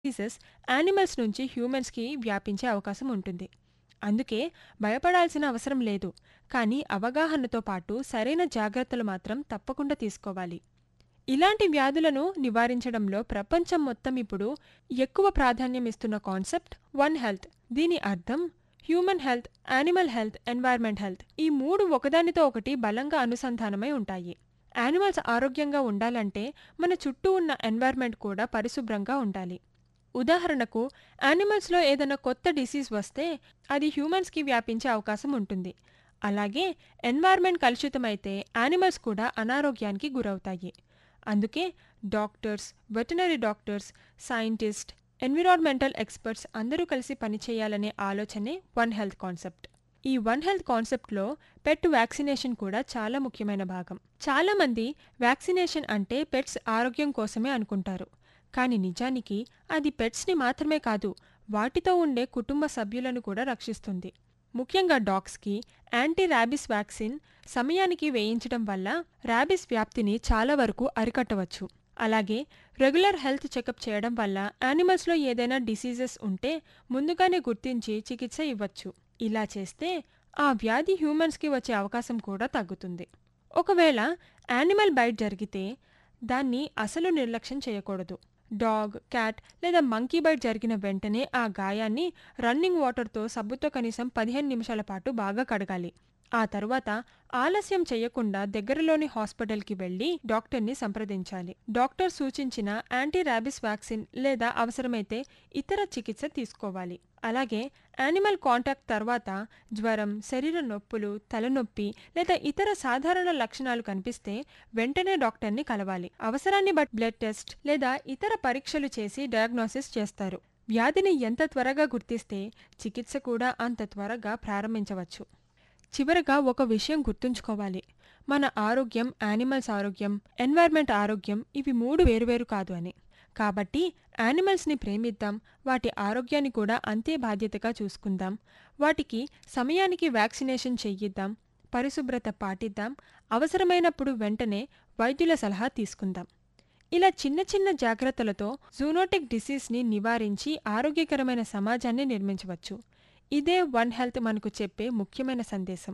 Diseases animals నుంచి హ్యూమన్స్‌కి వ్యాపించే అవకాశం ఉంటుంది. అందుకే భయపడాల్సిన అవసరం లేదు. కానీ అవగాహనతో పాటు సరైన జాగ్రత్తలు మాత్రం తప్పకుండా తీసుకోవాలి. ఇలాంటి వ్యాధులను నివారించడంలో ప్రపంచం మొత్తం ఇప్పుడు ఎక్కువ ప్రాధాన్యం ఇస్తున్న కాన్సెప్ట్ వన్ హెల్త్. దీని అర్థం human health, animal health, environment health. ఈ మూడు ఒకదానితో ఒకటి బలంగా అనుసంధానమై ఉంటాయి. యానిమల్స్ ఆరోగ్యంగా ఉండాలంటే మన చుట్టూ ఉన్న ఎన్వైర్న్మెంట్ కూడా పరిశుభ్రంగా ఉండాలి. ఉదాహరణకు యానిమల్స్‌లో ఏదైనా కొత్త డిసీజ్ వస్తే అది హ్యూమన్స్‌కి వ్యాపించే అవకాశం ఉంటుంది. అలాగే ఎన్వైర్న్మెంట్ కలుషితమైతే యానిమల్స్ కూడా అనారోగ్యానికి గురవుతాయి. అందుకే doctors, veterinary doctors, scientist, environmental experts అందరూ కలిసి పనిచేయాలనే ఆలోచనే వన్ హెల్త్ కాన్సెప్ట్. ఈ వన్ హెల్త్ కాన్సెప్ట్‌లో పెట్ వ్యాక్సినేషన్ కూడా చాలా ముఖ్యమైన భాగం. చాలామంది వ్యాక్సినేషన్ అంటే పెట్స్ ఆరోగ్యం కోసమే అనుకుంటారు. కానీ నిజానికి అది పెట్స్‌ని మాత్రమే కాదు వాటితో ఉండే కుటుంబ సభ్యులను కూడా రక్షిస్తుంది. ముఖ్యంగా డాగ్స్‌కి యాంటీ ర్యాబీస్ వ్యాక్సిన్ సమయానికి వేయించడం వల్ల ర్యాబీస్ వ్యాప్తిని చాలా వరకు అరికట్టవచ్చు. అలాగే రెగ్యులర్ హెల్త్ చెకప్ చేయడం వల్ల యానిమల్స్‌లో ఏదైనా డిసీజెస్ ఉంటే ముందుగానే గుర్తించి చికిత్స ఇవ్వచ్చు. ఇలా చేస్తే ఆ వ్యాధి హ్యూమన్స్‌కి వచ్చే అవకాశం కూడా తగ్గుతుంది. ఒకవేళ యానిమల్ బైట్ జరిగితే దాన్ని అసలు నిర్లక్ష్యం చేయకూడదు. డాగ్, క్యాట్ లేదా మంకీ బైట్ జరిగిన వెంటనే ఆ గాయాన్ని రన్నింగ్ వాటర్‌తో సబ్బుతో కనీసం పదిహేను నిమిషాల పాటు బాగా కడగాలి. ఆ తరువాత ఆలస్యం చేయకుండా దగ్గరలోని హాస్పిటల్‌కి వెళ్లి డాక్టర్‌ని సంప్రదించాలి. డాక్టర్ సూచించిన యాంటీ ర్యాబీస్ వ్యాక్సిన్ లేదా అవసరమైతే ఇతర చికిత్స తీసుకోవాలి. అలాగే యానిమల్ కాంటాక్ట్ తర్వాత జ్వరం, శరీర నొప్పులు, తలనొప్పి లేదా ఇతర సాధారణ లక్షణాలు కనిపిస్తే వెంటనే డాక్టర్‌ని కలవాలి. అవసరాన్ని బట్టి బ్లడ్ టెస్ట్ లేదా ఇతర పరీక్షలు చేసి డయాగ్నోసిస్ చేస్తారు. వ్యాధిని ఎంత త్వరగా గుర్తిస్తే చికిత్స కూడా అంత త్వరగా ప్రారంభించవచ్చు. చివరగా ఒక విషయం గుర్తుంచుకోవాలి. మన ఆరోగ్యం యానిమల్స్ ఆరోగ్యం, ఎన్వైర్న్మెంట్ ఆరోగ్యం ఇవి మూడు వేరువేరు కాదు అని. కాబట్టి యానిమల్స్‌ని ప్రేమిద్దాం, వాటి ఆరోగ్యాన్ని కూడా అంతే బాధ్యతగా చూసుకుందాం. వాటికి సమయానికి వ్యాక్సినేషన్ చేయిద్దాం, పరిశుభ్రత పాటిద్దాం, అవసరమైనప్పుడు వెంటనే వైద్యుల సలహా తీసుకుందాం. ఇలా చిన్న చిన్న జాగ్రత్తలతో జూనోటిక్ డిసీజ్‌ని నివారించి ఆరోగ్యకరమైన సమాజాన్ని నిర్మించవచ్చు. ఇదే వన్ హెల్త్ మనకు చెప్పే ముఖ్యమైన సందేశం.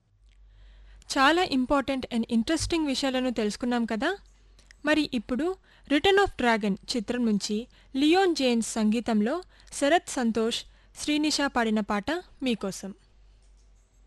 చాలా ఇంపార్టెంట్ అండ్ ఇంట్రెస్టింగ్ విషయాలను తెలుసుకున్నాం కదా! మరి ఇప్పుడు 'రిటర్న్ ఆఫ్ డ్రాగన్' చిత్రం నుంచి లియోన్ జేమ్స్ సంగీతంలో శరత్ సంతోష్, శ్రీనిష పాడిన పాట మీకోసం.